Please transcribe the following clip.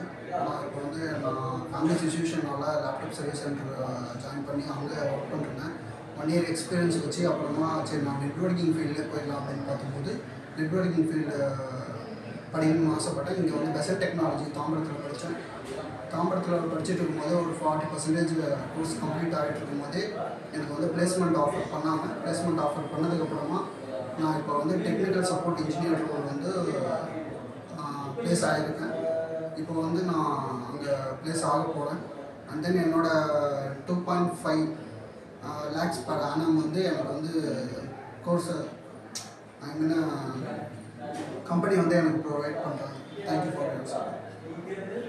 sir நான் இப்போ வந்து நான் ஃபேமிலி சுச்சுவேஷனால லேப்டாப் சர்வீஸ் சென்டர் ஜாயின் பண்ணி அங்கே ஒர்க் பண்ணிருந்தேன் ஒன் இயர் எக்ஸ்பீரியன்ஸ் வச்சு அப்புறமா சரி நான் நெட்ஒர்க்கிங் ஃபீல்டில் போயிடலாம் அப்படின்னு பார்க்கும்போது நெட்ஒர்க்கிங் ஃபீல்டு படிக்கணும்னு ஆசைப்பட்டேன் இங்கே வந்து பெசல் டெக்னாலஜி தாம்பரத்தில் படித்தேன் தாம்பரத்தில் படிச்சுட்டு இருக்கும்போது ஒரு ஃபார்ட்டி பர்சன்டேஜ் கோர்ஸ் கம்ப்ளீட் ஆகிட்டு இருக்கும்போதே எனக்கு வந்து பிளேஸ்மெண்ட் ஆஃபர் பண்ணாங்க பிளேஸ்மெண்ட் ஆஃபர் பண்ணதுக்கப்புறமா நான் இப்போ வந்து டெக்னிக்கல் சப்போர்ட் இன்ஜினியர் ரோல் வந்து ப்ளேஸ் ஆகியிருக்கேன் இப்போ வந்து நான் அங்கே ப்ளேஸ் ஆக போகிறேன் அண்ட் தென் என்னோட two point five lakhs per annum எனக்கு வந்து கோர்ஸை ஐ மீன் கம்பெனி வந்து எனக்கு ப்ரொவைட் பண்ணுறாங்க தேங்க்யூ ஃபார் யூர்